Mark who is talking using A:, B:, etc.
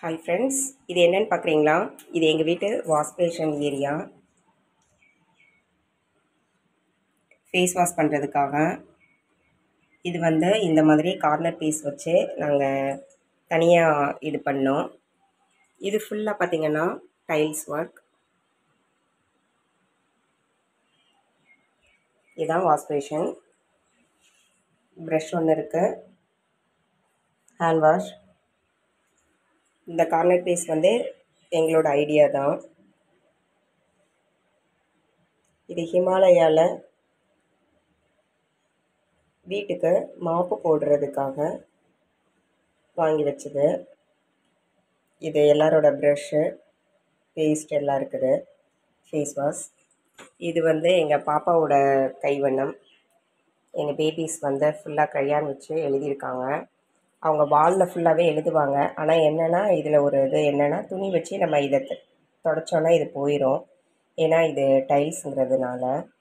A: hi friends இது என்னன்னு பார்க்குறீங்களா இது எங்கள் வீட்டு wash basin area face wash பண்ணுறதுக்காக இது வந்து இந்த மாதிரி கார்னர் பீஸ் வச்சு நாங்கள் தனியாக இது பண்ணோம் இது ஃபுல்லாக பார்த்தீங்கன்னா டைல்ஸ் ஒர்க் இதுதான் வாஷ் பேஷன் ப்ரஷ் ஒன்று இருக்குது ஹேண்ட் வாஷ் இந்த கார்னர் பீஸ் வந்து எங்களோட ஐடியா தான் இது ஹிமாலயாவில் வீட்டுக்கு மாப்பு போடுறதுக்காக வாங்கி வச்சது இது எல்லாரோட ப்ரஷ்ஷு பேஸ்ட் எல்லாம் இருக்குது ஃபேஸ் வாஷ் இது வந்து எங்கள் பாப்பாவோட கைவண்ணம் எங்கள் பேபிஸ் வந்து ஃபுல்லாக கையான் வச்சு எழுதியிருக்காங்க அவங்க வாலில் ஃபுல்லாகவே எழுதுவாங்க ஆனால் என்னென்னா இதில் ஒரு இது என்னென்னா துணி வச்சு நம்ம இதை தொடச்சோன்னா இது போயிடும் ஏன்னா இது டைல்ஸுங்கிறதுனால